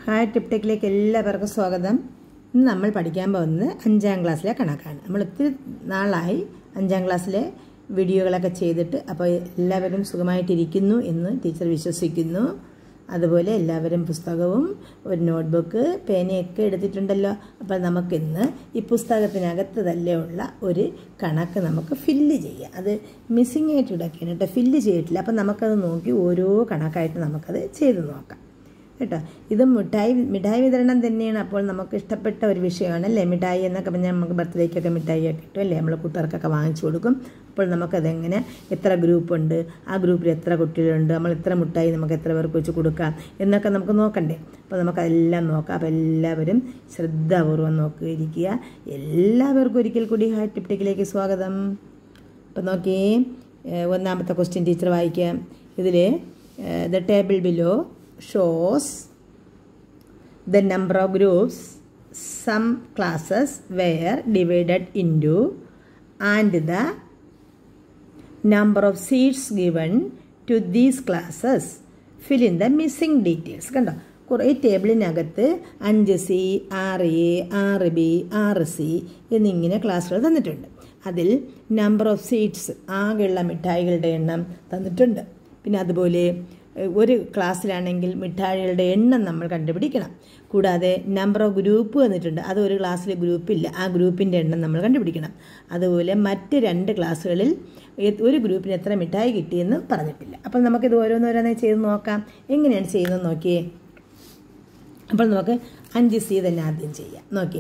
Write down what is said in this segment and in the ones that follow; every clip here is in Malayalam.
ഹായ് ടിപ്ടെക്കിലേക്ക് എല്ലാവർക്കും സ്വാഗതം ഇന്ന് നമ്മൾ പഠിക്കാൻ പോകുന്നത് അഞ്ചാം ക്ലാസ്സിലെ കണക്കാണ് നമ്മൾ ഒത്തിരി നാളായി അഞ്ചാം ക്ലാസ്സിലെ വീഡിയോകളൊക്കെ ചെയ്തിട്ട് അപ്പോൾ എല്ലാവരും സുഖമായിട്ടിരിക്കുന്നു എന്ന് ടീച്ചർ വിശ്വസിക്കുന്നു അതുപോലെ എല്ലാവരും പുസ്തകവും ഒരു നോട്ട്ബുക്ക് പേനയൊക്കെ എടുത്തിട്ടുണ്ടല്ലോ അപ്പോൾ നമുക്കിന്ന് ഈ പുസ്തകത്തിനകത്ത് തന്നെ ഉള്ള ഒരു കണക്ക് നമുക്ക് ഫില്ല് ചെയ്യാം അത് മിസ്സിങ് ആയിട്ട് കിടക്കുകയാണ് കേട്ടോ ഫില്ല് ചെയ്തിട്ടില്ല അപ്പം നമുക്കത് നോക്കി ഓരോ കണക്കായിട്ട് നമുക്കത് ചെയ്ത് നോക്കാം കേട്ടോ ഇത് മിഠായി മിഠായി വിതരണം തന്നെയാണ് അപ്പോൾ നമുക്ക് ഇഷ്ടപ്പെട്ട ഒരു വിഷയമാണ് അല്ലേ മിഠായി എന്നൊക്കെ പറഞ്ഞാൽ നമുക്ക് ബർത്ത്ഡേക്കൊക്കെ മിഠായിയൊക്കെ കിട്ടും അല്ലേ നമ്മൾ കൂട്ടുകാർക്കൊക്കെ വാങ്ങിച്ചു കൊടുക്കും അപ്പോൾ നമുക്കതെങ്ങനെ എത്ര ഗ്രൂപ്പുണ്ട് ആ ഗ്രൂപ്പിൽ എത്ര കുട്ടികളുണ്ട് നമ്മൾ എത്ര മിഠായി നമുക്ക് എത്ര പേർക്ക് വെച്ച് കൊടുക്കാം എന്നൊക്കെ നമുക്ക് നോക്കണ്ടേ അപ്പോൾ നമുക്കതെല്ലാം നോക്കാം അപ്പോൾ എല്ലാവരും ശ്രദ്ധാപൂർവം നോക്കിയിരിക്കുക എല്ലാവർക്കും ഒരിക്കൽ കൂടി ഹായ് ടിപ്ടെക്കിലേക്ക് സ്വാഗതം അപ്പോൾ നോക്കിയേ ഒന്നാമത്തെ ക്വസ്റ്റ്യൻ ടീച്ചർ വായിക്കാം ഇതിൽ the table below shows the number of groups some classes were divided into and the number of seats given to these classes fill in the missing details കണ്ടോ കുറേ ടേബിളിനകത്ത് അഞ്ച് സി ആറ് എ ആറ് ബി ആറ് സി എന്നിങ്ങനെ ക്ലാസ്സുകൾ തന്നിട്ടുണ്ട് അതിൽ നമ്പർ ഓഫ് സീറ്റ്സ് ആകെയുള്ള മിഠായികളുടെ എണ്ണം തന്നിട്ടുണ്ട് പിന്നെ അതുപോലെ ഒരു ക്ലാസ്സിലാണെങ്കിൽ മിഠായികളുടെ എണ്ണം നമ്മൾ കണ്ടുപിടിക്കണം കൂടാതെ നമ്പർ ഓഫ് ഗ്രൂപ്പ് വന്നിട്ടുണ്ട് അത് ഒരു ക്ലാസ്സിൽ ഗ്രൂപ്പില്ല ആ ഗ്രൂപ്പിൻ്റെ എണ്ണം നമ്മൾ കണ്ടുപിടിക്കണം അതുപോലെ മറ്റ് രണ്ട് ക്ലാസ്സുകളിൽ ഒരു ഗ്രൂപ്പിന് എത്ര മിഠായി കിട്ടിയെന്ന് പറഞ്ഞിട്ടില്ല അപ്പോൾ നമുക്കിത് ഓരോന്നോരോന്നെ ചെയ്ത് നോക്കാം എങ്ങനെയാണ് ചെയ്യുന്നത് നോക്കിയേ അപ്പോൾ നമുക്ക് അഞ്ച് സി തന്നെ ആദ്യം ചെയ്യാം നോക്കിയേ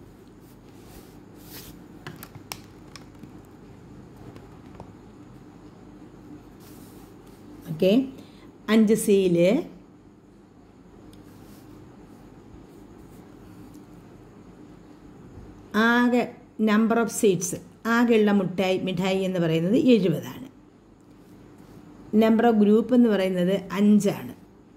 ഓക്കെ അഞ്ച് സിയിൽ ആകെ നമ്പർ ഓഫ് സീറ്റ്സ് ആകെയുള്ള മിഠായി മിഠായി എന്ന് പറയുന്നത് എഴുപതാണ് നമ്പർ ഓഫ് ഗ്രൂപ്പ് എന്ന് പറയുന്നത് അഞ്ചാണ്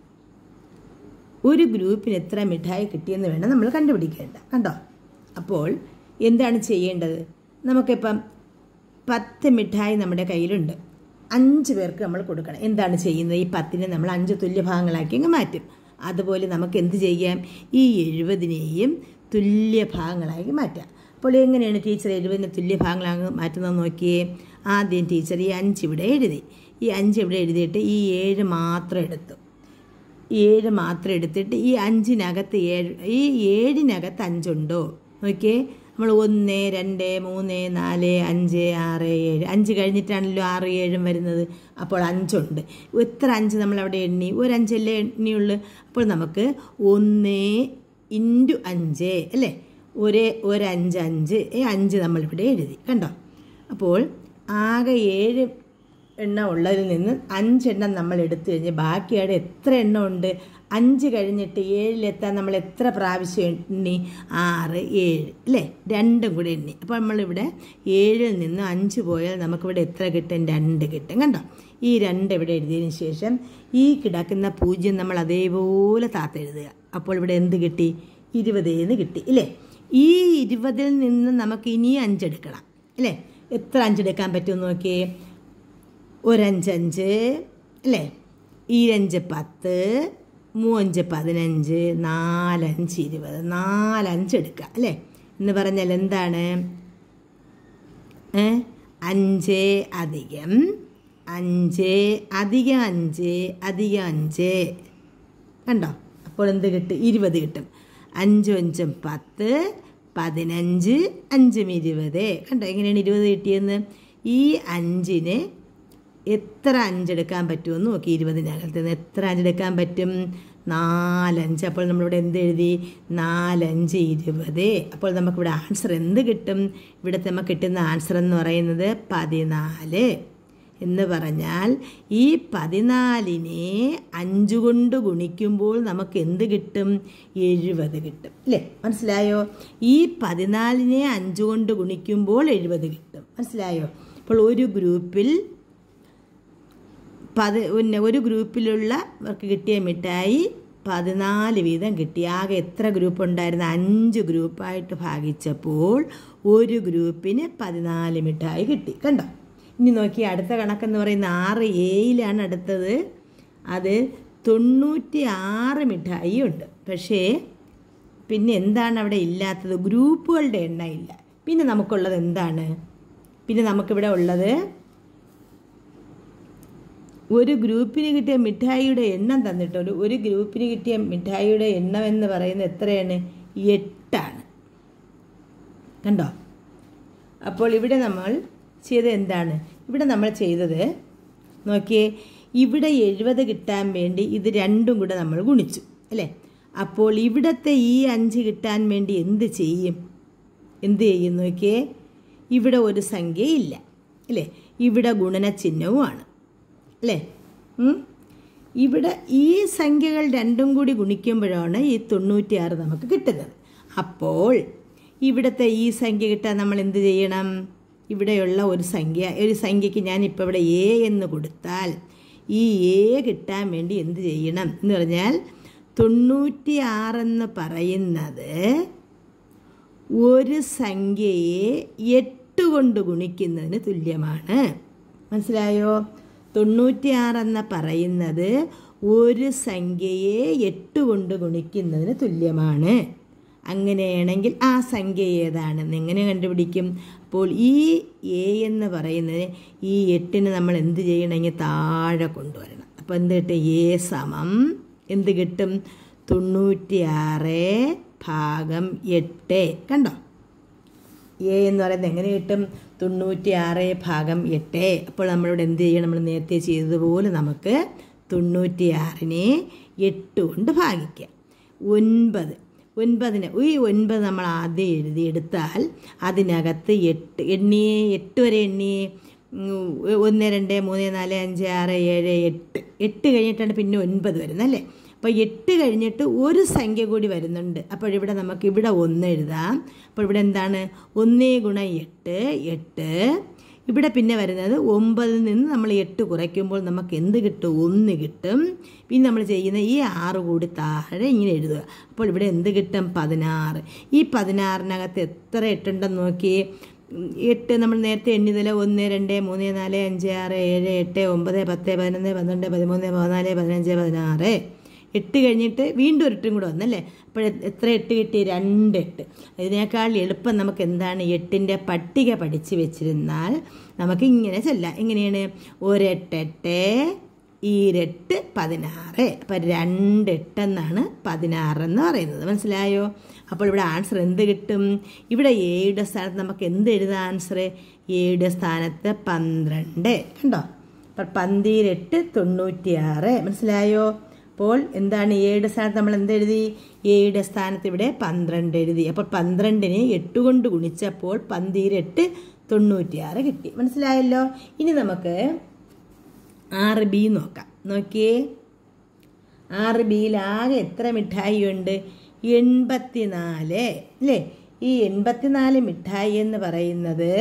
ഒരു ഗ്രൂപ്പിന് എത്ര മിഠായി കിട്ടിയെന്ന് വേണം നമ്മൾ കണ്ടുപിടിക്കേണ്ട കണ്ടോ അപ്പോൾ എന്താണ് ചെയ്യേണ്ടത് നമുക്കിപ്പം പത്ത് മിഠായി നമ്മുടെ കയ്യിലുണ്ട് അഞ്ച് പേർക്ക് നമ്മൾ കൊടുക്കണം എന്താണ് ചെയ്യുന്നത് ഈ പത്തിനെ നമ്മൾ അഞ്ച് തുല്യ ഭാഗങ്ങളാക്കി അങ്ങ് മാറ്റും അതുപോലെ നമുക്ക് എന്ത് ചെയ്യാം ഈ എഴുപതിനെയും തുല്യ ഭാഗങ്ങളാക്കി മാറ്റാം അപ്പോൾ എങ്ങനെയാണ് ടീച്ചർ എഴുപതിനെ തുല്യ ഭാഗങ്ങളാക്കി മാറ്റുന്നത് നോക്കിയേ ആദ്യം ടീച്ചർ ഈ അഞ്ച് ഇവിടെ എഴുതി ഈ അഞ്ച് ഇവിടെ എഴുതിയിട്ട് ഈ ഏഴ് മാത്രം എടുത്തു ഏഴ് മാത്രം എടുത്തിട്ട് ഈ അഞ്ചിനകത്ത് ഏഴ് ഈ ഏഴിനകത്ത് അഞ്ചുണ്ടോ നോക്കിയേ നമ്മൾ ഒന്ന് രണ്ട് മൂന്ന് നാല് അഞ്ച് ആറ് ഏഴ് അഞ്ച് കഴിഞ്ഞിട്ടാണല്ലോ ആറ് ഏഴും വരുന്നത് അപ്പോൾ അഞ്ചുണ്ട് എത്ര അഞ്ച് നമ്മൾ അവിടെ എണ്ണി ഒരു അഞ്ചല്ലേ എണ്ണിയുള്ളൂ അപ്പോൾ നമുക്ക് ഒന്ന് ഇൻറ്റു അഞ്ച് അല്ലേ ഒരേ ഒരഞ്ച് അഞ്ച് ഈ അഞ്ച് നമ്മളിവിടെ എഴുതി കണ്ടോ അപ്പോൾ ആകെ ഏഴ് എണ്ണം ഉള്ളതിൽ നിന്ന് അഞ്ചെണ്ണം നമ്മൾ എടുത്തു കഴിഞ്ഞ് ബാക്കിയുടെ എത്ര എണ്ണം ഉണ്ട് അഞ്ച് കഴിഞ്ഞിട്ട് ഏഴിലെത്താൻ നമ്മൾ എത്ര പ്രാവശ്യം എണ്ണി ആറ് ഏഴ് അല്ലേ രണ്ടും കൂടെ എണ്ണി അപ്പോൾ നമ്മളിവിടെ ഏഴിൽ നിന്ന് അഞ്ച് പോയാൽ നമുക്കിവിടെ എത്ര കിട്ടും രണ്ട് കിട്ടും കണ്ടോ ഈ രണ്ട് ഇവിടെ എഴുതിയതിന് ശേഷം ഈ കിടക്കുന്ന പൂജ്യം നമ്മൾ അതേപോലെ താത്തെഴുതുക അപ്പോൾ ഇവിടെ എന്ത് കിട്ടി ഇരുപതേന്ന് കിട്ടി ഇല്ലേ ഈ ഇരുപതിൽ നിന്ന് നമുക്ക് ഇനി അഞ്ചെടുക്കണം അല്ലേ എത്ര അഞ്ചെടുക്കാൻ പറ്റുമെന്ന് നോക്കിയേ ഒരഞ്ചഞ്ച് അല്ലേ ഈരഞ്ച് പത്ത് മൂവഞ്ച് പതിനഞ്ച് നാലഞ്ച് ഇരുപത് നാലഞ്ച് എടുക്കുക അല്ലേ എന്ന് പറഞ്ഞാൽ എന്താണ് അഞ്ച് അധികം അഞ്ച് അധികം അഞ്ച് അധികം അഞ്ച് കണ്ടോ അപ്പോൾ എന്ത് കിട്ടും ഇരുപത് കിട്ടും അഞ്ചും അഞ്ചും പത്ത് പതിനഞ്ച് അഞ്ചും ഇരുപത് കണ്ടോ എങ്ങനെയാണ് ഇരുപത് കിട്ടിയെന്ന് ഈ അഞ്ചിന് എത്ര അഞ്ചെടുക്കാൻ പറ്റുമെന്ന് നോക്കി ഇരുപതിനകത്ത് നിന്ന് എത്ര അഞ്ചെടുക്കാൻ പറ്റും നാലഞ്ച് അപ്പോൾ നമ്മളിവിടെ എന്ത് എഴുതി നാലഞ്ച് ഇരുപത് അപ്പോൾ നമുക്കിവിടെ ആൻസർ എന്ത് കിട്ടും ഇവിടുത്തെ നമുക്ക് കിട്ടുന്ന ആൻസർ എന്ന് പറയുന്നത് പതിനാല് എന്ന് പറഞ്ഞാൽ ഈ പതിനാലിനെ അഞ്ച് കൊണ്ട് ഗുണിക്കുമ്പോൾ നമുക്ക് എന്ത് കിട്ടും എഴുപത് കിട്ടും അല്ലേ മനസ്സിലായോ ഈ പതിനാലിനെ അഞ്ച് കൊണ്ട് ഗുണിക്കുമ്പോൾ എഴുപത് കിട്ടും മനസ്സിലായോ അപ്പോൾ ഒരു ഗ്രൂപ്പിൽ പത് പിന്നെ ഒരു ഗ്രൂപ്പിലുള്ളവർക്ക് കിട്ടിയ മിഠായി പതിനാല് വീതം കിട്ടി ആകെ എത്ര ഗ്രൂപ്പ് ഉണ്ടായിരുന്നു അഞ്ച് ഗ്രൂപ്പായിട്ട് ഭാഗിച്ചപ്പോൾ ഒരു ഗ്രൂപ്പിന് പതിനാല് മിഠായി കിട്ടി കണ്ടോ ഇനി നോക്കി അടുത്ത കണക്കെന്ന് പറയുന്ന ആറ് എയിലാണ് അടുത്തത് അത് തൊണ്ണൂറ്റി ആറ് മിഠായി ഉണ്ട് പക്ഷേ പിന്നെ എന്താണ് അവിടെ ഇല്ലാത്തത് ഗ്രൂപ്പുകളുടെ എണ്ണം ഇല്ല പിന്നെ നമുക്കുള്ളത് എന്താണ് പിന്നെ നമുക്കിവിടെ ഉള്ളത് ഒരു ഗ്രൂപ്പിന് കിട്ടിയ മിഠായിയുടെ എണ്ണം തന്നിട്ടുണ്ട് ഒരു ഗ്രൂപ്പിന് കിട്ടിയ മിഠായിയുടെ എണ്ണം എന്ന് പറയുന്നത് എത്രയാണ് എട്ടാണ് കണ്ടോ അപ്പോൾ ഇവിടെ നമ്മൾ ചെയ്തത് എന്താണ് ഇവിടെ നമ്മൾ ചെയ്തത് നോക്കിയേ ഇവിടെ എഴുപത് കിട്ടാൻ വേണ്ടി ഇത് രണ്ടും കൂടെ നമ്മൾ ഗുണിച്ചു അല്ലേ അപ്പോൾ ഇവിടത്തെ ഈ അഞ്ച് കിട്ടാൻ വേണ്ടി എന്ത് ചെയ്യും എന്ത് ചെയ്യും നോക്കിയേ ഇവിടെ ഒരു സംഖ്യയില്ല അല്ലേ ഇവിടെ ഗുണനചിഹ്നവുമാണ് അല്ലേ ഉം? ഇവിടെ ഈ സംഖ്യകൾ രണ്ടും കൂടി ഗുണിക്കുമ്പോഴാണ് ഈ തൊണ്ണൂറ്റിയാറ് നമുക്ക് കിട്ടുന്നത് അപ്പോൾ ഇവിടുത്തെ ഈ സംഖ്യ കിട്ടാൻ നമ്മൾ എന്ത് ചെയ്യണം ഇവിടെയുള്ള ഒരു സംഖ്യ ഒരു സംഖ്യയ്ക്ക് ഞാൻ ഇപ്പോൾ ഇവിടെ എ എന്ന് കൊടുത്താൽ ഈ എ കിട്ടാൻ വേണ്ടി എന്ത് ചെയ്യണം എന്ന് പറഞ്ഞാൽ തൊണ്ണൂറ്റി ആറെന്ന് പറയുന്നത് ഒരു സംഖ്യയെ എട്ട് കൊണ്ട് ഗുണിക്കുന്നതിന് തുല്യമാണ് മനസ്സിലായോ തൊണ്ണൂറ്റിയാറെന്ന് പറയുന്നത് ഒരു സംഖ്യയെ എട്ട് കൊണ്ട് ഗുണിക്കുന്നതിന് തുല്യമാണ് അങ്ങനെയാണെങ്കിൽ ആ സംഖ്യ ഏതാണെന്ന് എങ്ങനെ കണ്ടുപിടിക്കും അപ്പോൾ ഈ എ എന്ന് പറയുന്നത് ഈ എട്ടിന് നമ്മൾ എന്ത് ചെയ്യണമെങ്കിൽ താഴെ കൊണ്ടുവരണം അപ്പോൾ എന്ത് കിട്ടും എ സമം എന്ത് കിട്ടും തൊണ്ണൂറ്റിയാറ് ഭാഗം എട്ട് കണ്ടോ എ എന്ന് പറയുന്നത് എങ്ങനെ കിട്ടും തൊണ്ണൂറ്റി ആറ് ഭാഗം എട്ട് അപ്പോൾ നമ്മളിവിടെ എന്ത് ചെയ്യണം നമ്മൾ നേരത്തെ ചെയ്തതുപോലെ നമുക്ക് തൊണ്ണൂറ്റി ആറിനെ എട്ട് കൊണ്ട് ഭാഗിക്കാം ഒൻപത് ഒൻപതിന് ഈ ഒൻപത് നമ്മൾ ആദ്യം എഴുതി എടുത്താൽ അതിനകത്ത് എട്ട് എണ്ണിയെ എട്ട് വരെ എണ്ണിയെ ഉം, ഒന്ന് രണ്ട് മൂന്ന് നാല് അഞ്ച് ആറ് ഏഴ് എട്ട് എട്ട് കഴിഞ്ഞിട്ടാണ് പിന്നെ ഒൻപത് വരുന്നത് അല്ലേ അപ്പോൾ എട്ട് കഴിഞ്ഞിട്ട് ഒരു സംഖ്യ കൂടി വരുന്നുണ്ട് അപ്പോൾ ഇവിടെ നമുക്ക് ഇവിടെ ഒന്ന് എഴുതാം അപ്പോൾ ഇവിടെ എന്താണ് ഒന്നേ ഗുണം എട്ട് എട്ട് ഇവിടെ പിന്നെ വരുന്നത് ഒമ്പതിൽ നിന്ന് നമ്മൾ എട്ട് കുറയ്ക്കുമ്പോൾ നമുക്ക് എന്ത് കിട്ടും ഒന്ന് കിട്ടും പിന്നെ നമ്മൾ ചെയ്യുന്ന ഈ ആറ് കൂടി താഴെ ഇങ്ങനെ എഴുതുക അപ്പോൾ ഇവിടെ എന്ത് കിട്ടും പതിനാറ് ഈ പതിനാറിനകത്ത് എത്ര എട്ടുണ്ടെന്ന് നോക്കി ഉം, എട്ട് നമ്മൾ നേരത്തെ എണ്ണിയതിൽ ഒന്ന് രണ്ട് മൂന്ന് നാല് അഞ്ച് ആറ് ഏഴ് എട്ട് ഒമ്പത് പത്ത് പതിനൊന്ന് പന്ത്രണ്ട് പതിമൂന്ന് പതിനാല് പതിനഞ്ച് പതിനാറ് എട്ട് കഴിഞ്ഞിട്ട് വീണ്ടും ഒരു എട്ടും കൂടെ വന്നല്ലേ അപ്പോൾ എത്ര എട്ട് കിട്ടി രണ്ട് എട്ട് ഇതിനേക്കാൾ എളുപ്പം നമുക്ക് എന്താണ് എട്ടിൻ്റെ പട്ടിക പഠിച്ച് വെച്ചിരുന്നാൽ നമുക്ക് ഇങ്ങനെ ചെല്ലാം എങ്ങനെയാണ് ഒരെട്ടെട്ട് ഈരെട്ട് പതിനാറ് അപ്പം രണ്ടെട്ടെന്നാണ് പതിനാറെന്ന് പറയുന്നത് മനസ്സിലായോ അപ്പോൾ ഇവിടെ ആൻസർ എന്ത് കിട്ടും ഇവിടെ എയുടെ സ്ഥാനത്ത് നമുക്ക് എന്ത് എഴുതാം ആൻസർ എയുടെ സ്ഥാനത്ത് പന്ത്രണ്ട് കണ്ടോ അപ്പം പന്തിരട്ട് തൊണ്ണൂറ്റിയാറ് മനസ്സിലായോ അപ്പോൾ എന്താണ് എയുടെ സ്ഥാനത്ത് നമ്മൾ എന്ത് എഴുതി എയുടെ സ്ഥാനത്ത് ഇവിടെ പന്ത്രണ്ട് എഴുതി അപ്പോൾ പന്ത്രണ്ടിനെ എട്ട് കൊണ്ട് ഗുണിച്ചപ്പോൾ പന്തിരട്ട് തൊണ്ണൂറ്റിയാറ് കിട്ടി മനസ്സിലായല്ലോ ഇനി നമുക്ക് ആറ് ബി നോക്കാം നോക്കിയേ ആറ് ബിയിൽ ആകെ എത്ര മിഠായി ഉണ്ട് എൺപത്തിനാല് അല്ലേ ഈ എൺപത്തിനാല് മിഠായി എന്ന് പറയുന്നത്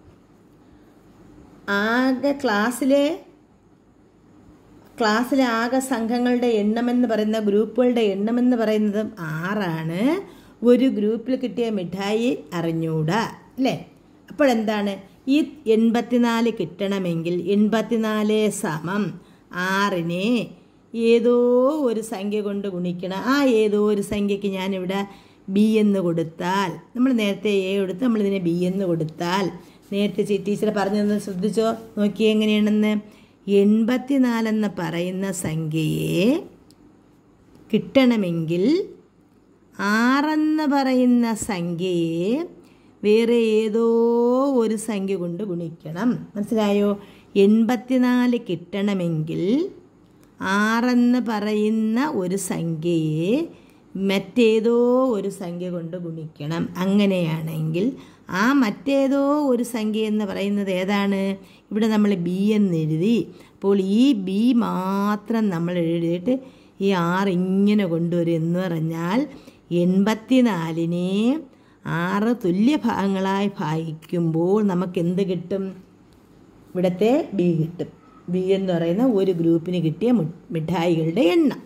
ആകെ ക്ലാസ്സിലെ ക്ലാസ്സിലെ ആകെ സംഘങ്ങളുടെ എണ്ണമെന്ന് പറയുന്ന ഗ്രൂപ്പുകളുടെ എണ്ണമെന്ന് പറയുന്നത് ആറാണ് ഒരു ഗ്രൂപ്പിൽ കിട്ടിയ മിഠായി അറിഞ്ഞൂടാ അല്ലേ അപ്പോൾ എന്താണ് ഈ എൺപത്തിനാല് കിട്ടണമെങ്കിൽ എൺപത്തിനാല് സമം ആറിനെ ഏതോ ഒരു സംഖ്യ കൊണ്ട് ഗുണിക്കണം ആ ഏതോ ഒരു സംഖ്യയ്ക്ക് ഞാനിവിടെ ബി എന്ന് കൊടുത്താൽ നമ്മൾ നേരത്തെ എ കൊടുത്ത് നമ്മളിതിനെ ബി എന്ന് കൊടുത്താൽ നേരത്തെ ചി- ടീച്ചർ പറഞ്ഞതെന്ന് ശ്രദ്ധിച്ചോ നോക്കിയേ എങ്ങനെയാണെന്ന് എൺപത്തിനാലെന്ന് പറയുന്ന സംഖ്യയെ കിട്ടണമെങ്കിൽ ആറെന്ന് പറയുന്ന സംഖ്യയെ വേറെ ഏതോ ഒരു സംഖ്യ കൊണ്ട് ഗുണിക്കണം മനസ്സിലായോ എൺപത്തിനാല് കിട്ടണമെങ്കിൽ ആറെന്ന് പറയുന്ന ഒരു സംഖ്യയെ മറ്റേതോ ഒരു സംഖ്യ കൊണ്ട് ഗുണിക്കണം അങ്ങനെയാണെങ്കിൽ ആ മറ്റേതോ ഒരു സംഖ്യ എന്ന് പറയുന്നത് ഏതാണ് ഇവിടെ നമ്മൾ ബി എന്ന് എഴുതി അപ്പോൾ ഈ ബി മാത്രം നമ്മൾ എഴുതിയിട്ട് ഈ ആറ് ഇങ്ങനെ കൊണ്ടുവരും എന്ന് പറഞ്ഞാൽ എൺപത്തിനാലിനെ ആറ് തുല്യ ഭാഗങ്ങളായി ഭാഗിക്കുമ്പോൾ നമുക്ക് എന്ത് കിട്ടും ഇവിടുത്തെ ബി കിട്ടും ബി എന്ന് പറയുന്ന ഒരു ഗ്രൂപ്പിന് കിട്ടിയ മു- മിഠായികളുടെ എണ്ണം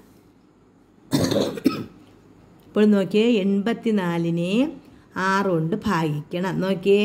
ഇപ്പോൾ നോക്കിയേ എൺപത്തിനാലിനെ ആറ് കൊണ്ട് ഭാഗിക്കണം നോക്കിയേ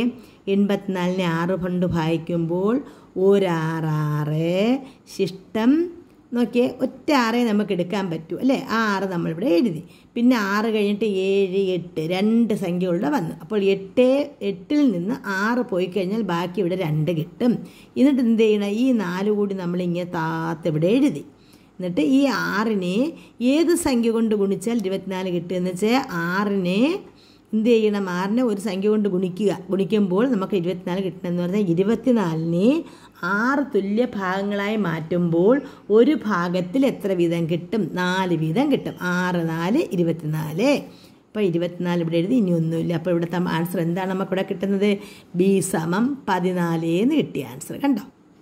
എൺപത്തിനാലിനെ ആറ് കൊണ്ട് ഭാഗിക്കുമ്പോൾ ഒരാറാറ് ശിഷ്ടം നോക്കിയേ ഒറ്റ ആറേ നമുക്ക് എടുക്കാൻ പറ്റൂ അല്ലേ ആ ആറ് നമ്മളിവിടെ എഴുതി പിന്നെ ആറ് കഴിഞ്ഞിട്ട് ഏഴ് എട്ട് രണ്ട് സംഖ്യകളുടെ വന്നു അപ്പോൾ എട്ട് എട്ടിൽ നിന്ന് ആറ് പോയി കഴിഞ്ഞാൽ ബാക്കി ഇവിടെ രണ്ട് കിട്ടും എന്നിട്ട് എന്ത് ചെയ്യണം ഈ നാല് കൂടി നമ്മളിങ്ങനെ താത്ത് ഇവിടെ എഴുതി എന്നിട്ട് ഈ ആറിനെ ഏത് സംഖ്യ കൊണ്ട് ഗുണിച്ചാൽ ഇരുപത്തിനാല് കിട്ടുമെന്ന് വെച്ചാൽ ആറിനെ എന്ത് ചെയ്യണം ആറിനെ ഒരു സംഖ്യ കൊണ്ട് ഗുണിക്കുക ഗുണിക്കുമ്പോൾ നമുക്ക് ഇരുപത്തിനാല് കിട്ടണമെന്ന് പറഞ്ഞാൽ ഇരുപത്തിനാലിനെ ആറ് തുല്യ ഭാഗങ്ങളായി മാറ്റുമ്പോൾ ഒരു ഭാഗത്തിൽ എത്ര വീതം കിട്ടും നാല് വീതം കിട്ടും ആറ് നാല് ഇരുപത്തിനാല് അപ്പോൾ ഇരുപത്തിനാല് ഇവിടെ എഴുതി ഇനി ഒന്നുമില്ല അപ്പോൾ ഇവിടുത്തെ ആൻസർ എന്താണ് നമുക്ക് ഇവിടെ കിട്ടുന്നത് ബി സമം പതിനാല് എന്ന് കിട്ടിയ ആൻസർ കണ്ടോ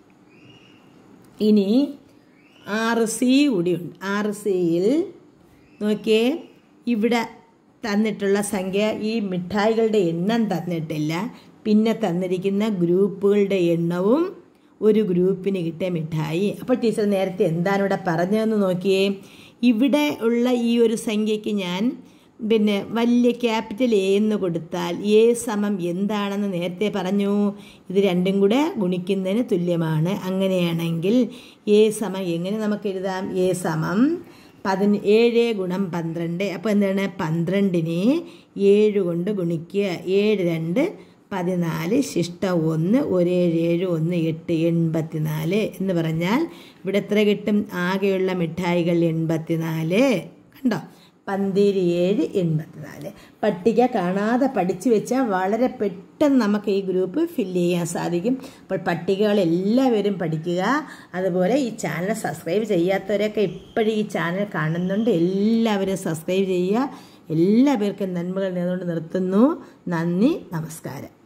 ഇനി ആറ് സി കൂടിയുണ്ട് ആറ് സിയിൽ നോക്കിയേ ഇവിടെ തന്നിട്ടുള്ള സംഖ്യ ഈ മിഠായികളുടെ എണ്ണം തന്നിട്ടില്ല പിന്നെ തന്നിരിക്കുന്ന ഗ്രൂപ്പുകളുടെ എണ്ണവും ഒരു ഗ്രൂപ്പിന് കിട്ടിയ മിഠായി അപ്പോൾ ടീച്ചർ നേരത്തെ എന്താണ് ഇവിടെ പറഞ്ഞതെന്ന് നോക്കിയേ ഇവിടെ ഉള്ള ഈ ഒരു സംഖ്യയ്ക്ക് ഞാൻ പിന്നെ വലിയ ക്യാപിറ്റൽ എ എന്ന് കൊടുത്താൽ എ സമം എന്താണെന്ന് നേരത്തെ പറഞ്ഞു ഇത് രണ്ടും കൂടെ ഗുണിക്കുന്നതിന് തുല്യമാണ് അങ്ങനെയാണെങ്കിൽ എ സമം എങ്ങനെ നമുക്ക് എഴുതാം എ സമം പതിന് ഏഴ് ഗുണം പന്ത്രണ്ട് അപ്പോൾ എന്താണ് പന്ത്രണ്ടിനെ ഏഴ് കൊണ്ട് ഗുണിക്കുക ഏഴ് രണ്ട് പതിനാല് ശിഷ്ടം ഒന്ന് ഒരേഴ് ഏഴ് ഒന്ന് എട്ട് എൺപത്തിനാല് എന്ന് പറഞ്ഞാൽ ഇവിടെ എത്ര കിട്ടും ആകെയുള്ള മിഠായികൾ എൺപത്തിനാല് കണ്ടോ പന്തിരി ഏഴ് എൺപത്തിനാല് പട്ടിക കാണാതെ പഠിച്ചു വെച്ചാൽ വളരെ പെട്ടെന്ന് നമുക്ക് ഈ ഗ്രൂപ്പ് ഫില്ല് ചെയ്യാൻ സാധിക്കും അപ്പോൾ പട്ടികകൾ എല്ലാവരും പഠിക്കുക അതുപോലെ ഈ ചാനൽ സബ്സ്ക്രൈബ് ചെയ്യാത്തവരൊക്കെ ഇപ്പോഴും ഈ ചാനൽ കാണുന്നുണ്ട് എല്ലാവരും സബ്സ്ക്രൈബ് ചെയ്യുക എല്ലാവർക്കും നന്മകൾ നേർന്നുകൊണ്ട് നിർത്തുന്നു നന്ദി നമസ്കാരം